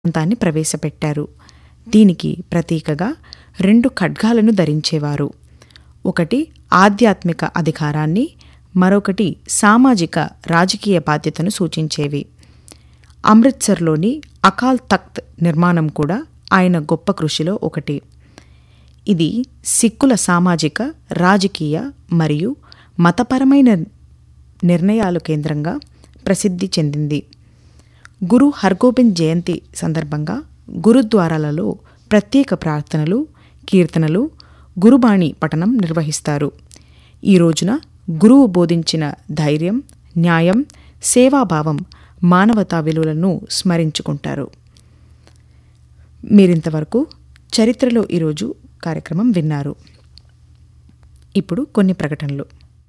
సిద్ధాంతాన్ని ప్రవేశపెట్టారు దీనికి ప్రతీకగా రెండు ఖడ్గాలను ధరించేవారు ఒకటి ఆధ్యాత్మిక అధికారాన్ని మరొకటి సామాజిక రాజకీయ బాధ్యతను సూచించేవి అమృత్సర్లోని అకాల్ తఖ్త్ నిర్మాణం కూడా ఆయన గొప్ప కృషిలో ఒకటి ఇది సిక్కుల సామాజిక రాజకీయ మరియు మతపరమైన నిర్ణయాలు కేంద్రంగా ప్రసిద్ధి చెందింది గురు హర్గోబింద్ జయంతి సందర్భంగా గురుద్వారాలలో ప్రత్యేక ప్రార్థనలు కీర్తనలు గురుబాణి పఠనం నిర్వహిస్తారు ఈ రోజున గురువు బోధించిన ధైర్యం న్యాయం సేవాభావం మానవతా విలువలను స్మరించుకుంటారు మీరింతవరకు చరిత్రలో ఈరోజు కార్యక్రమం విన్నారు ఇప్పుడు కొన్ని ప్రకటనలు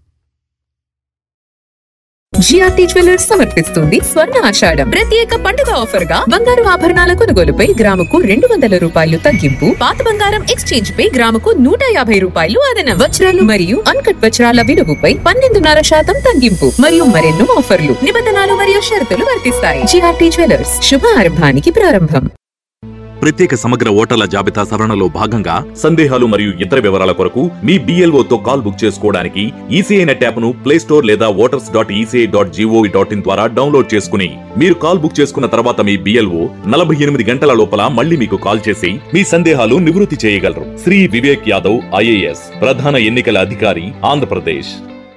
జిఆర్టీ జ్యువెలర్స్ సమర్పిస్తుంది స్వర్ణ ఆషాఢం ప్రత్యేక పండుగ ఆఫర్ గా బంగారు ఆభరణాల కొనుగోలుపై గ్రాముకు రెండు వందల రూపాయలు తగ్గింపు పాత బంగారం ఎక్స్చేంజ్ పై గ్రాముకు నూట యాభై రూపాయలు అదన వజ్రాలు మరియు అన్కట్ వజ్రాల విలువపై పన్నెండున్నర శాతం తగ్గింపు మరియు మరెన్నో ఆఫర్లు నిబంధనలు మరియు షరతులు వర్తిస్తాయి జిఆర్టీ జ్యువెలర్స్ శుభ ఆరంభానికి ప్రారంభం ప్రత్యేక సమగ్ర ఓటర్ల జాబితా సవరణలో భాగంగా సందేహాలు మరియు ఇతర వివరాల కొరకు మీ BLO తో కాల్ బుక్ చేసుకోవడానికి ఈసీఐ నెట్ యాప్ ను ప్లే స్టోర్ లేదా voters dot ECI dot GOV dot in ద్వారా డౌన్లోడ్ చేసుకుని మీరు కాల్ బుక్ చేసుకున్న తర్వాత మీ బిఎల్ఓ నలభై ఎనిమిది గంటల లోపల మళ్ళీ మీకు కాల్ చేసి మీ సందేహాలు నివృత్తి చేయగలరు శ్రీ వివేక్ యాదవ్ ఐఏఎస్ ప్రధాన ఎన్నికల అధికారి ఆంధ్రప్రదేశ్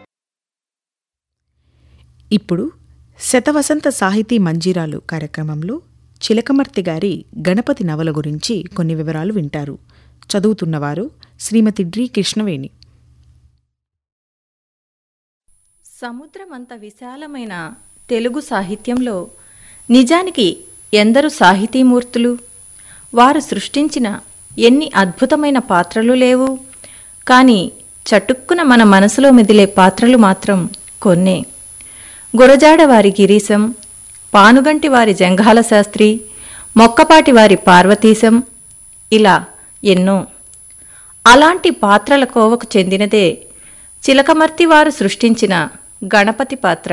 ఇప్పుడు శతవసంత సాహితీ మంజీరాలు కార్యక్రమంలో చిలకమర్తి గారి గణపతి నవల గురించి కొన్ని వివరాలు వింటారు చదువుతున్నవారు శ్రీమతి డ్రి కృష్ణవేణి సముద్రమంత విశాలమైన తెలుగు సాహిత్యంలో నిజానికి ఎందరు సాహితీమూర్తులు వారు సృష్టించిన ఎన్ని అద్భుతమైన పాత్రలు లేవు కానీ చటుక్కున మన మనసులో మెదిలే పాత్రలు మాత్రం కొన్నే గురజాడ వారి గిరీశం పానుగంటి వారి జంఘాల శాస్త్రి మొక్కపాటి వారి పార్వతీశం ఇలా ఎన్నో అలాంటి పాత్రల కోవకు చెందినదే చిలకమర్తి వారు సృష్టించిన గణపతి పాత్ర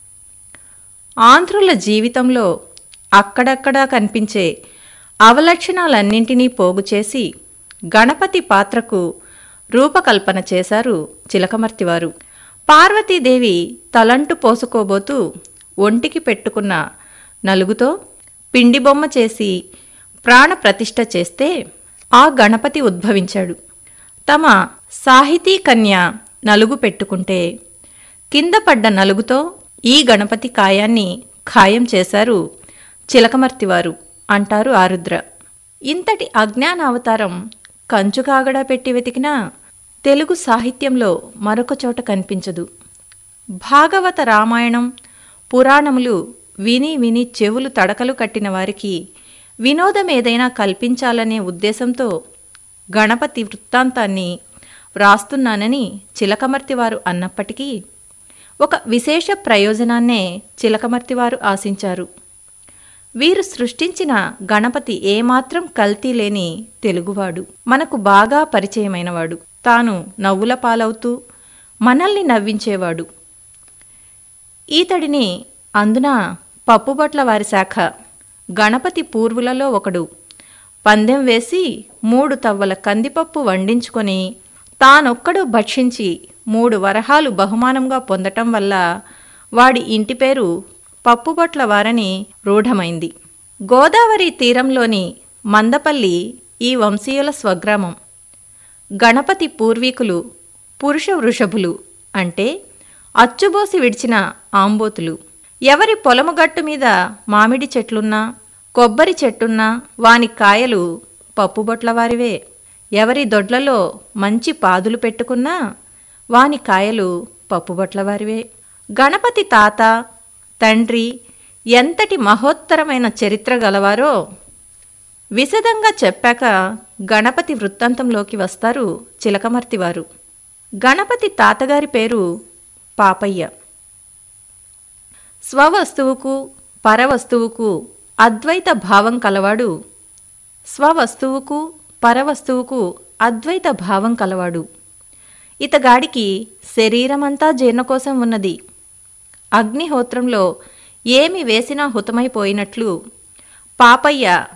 ఆంధ్రుల జీవితంలో అక్కడక్కడా కనిపించే అవలక్షణాలన్నింటినీ పోగు చేసి గణపతి పాత్రకు రూపకల్పన చేశారు చిలకమర్తివారు పార్వతీదేవి తలంటు పోసుకోబోతూ ఒంటికి పెట్టుకున్న నలుగుతో పిండి బొమ్మ చేసి ప్రాణ ప్రతిష్ఠ చేస్తే ఆ గణపతి ఉద్భవించాడు తమ సాహితీ కన్య నలుగు పెట్టుకుంటే కింద పడ్డ నలుగుతో ఈ గణపతి కాయాన్ని ఖాయం చేశారు చిలకమర్తివారు అంటారు ఆరుద్ర ఇంతటి అజ్ఞాన అవతారం కంచుకాగడా పెట్టి వెతికినా తెలుగు సాహిత్యంలో మరొక చోట కనిపించదు భాగవత రామాయణం పురాణములు విని విని చెవులు తడకలు కట్టిన వారికి వినోదం ఏదైనా కల్పించాలనే ఉద్దేశంతో గణపతి వృత్తాంతాన్ని వ్రాస్తున్నానని చిలకమర్తివారు అన్నప్పటికీ ఒక విశేష ప్రయోజనాన్నే చిలకమర్తివారు ఆశించారు వీరు సృష్టించిన గణపతి ఏమాత్రం కల్తీ లేని తెలుగువాడు మనకు బాగా పరిచయమైనవాడు తాను నవ్వుల పాలవుతూ మనల్ని నవ్వించేవాడు ఈతడిని అందున పప్పుబట్ల వారి శాఖ గణపతి పూర్వులలో ఒకడు పందెం వేసి మూడు తవ్వల కందిపప్పు వండించుకొని తానొక్కడు భక్షించి మూడు వరహాలు బహుమానంగా పొందటం వల్ల వాడి ఇంటి పేరు పప్పుబట్ల వారని రూఢమైంది గోదావరి తీరంలోని మందపల్లి ఈ వంశీయుల స్వగ్రామం గణపతి పూర్వీకులు పురుష వృషభులు అంటే అచ్చుబోసి విడిచిన ఆంబోతులు ఎవరి పొలము గట్టు మీద మామిడి చెట్లున్నా కొబ్బరి చెట్టున్నా వాని కాయలు పప్పుబొట్ల వారివే ఎవరి దొడ్లలో మంచి పాదులు పెట్టుకున్నా వాని కాయలు పప్పుబొట్ల వారివే గణపతి తాత తండ్రి ఎంతటి మహోత్తరమైన చరిత్ర గలవారో విశదంగా చెప్పాక గణపతి వృత్తాంతంలోకి వస్తారు చిలకమర్తివారు గణపతి తాతగారి పేరు పాపయ్య స్వవస్తువుకు పరవస్తువుకు అద్వైత భావం కలవాడు స్వవస్తువుకు పరవస్తువుకు అద్వైత భావం కలవాడు ఇతగాడికి శరీరమంతా జీర్ణకోశం ఉన్నది అగ్నిహోత్రంలో ఏమి వేసినా హుతమైపోయినట్లు పాపయ్య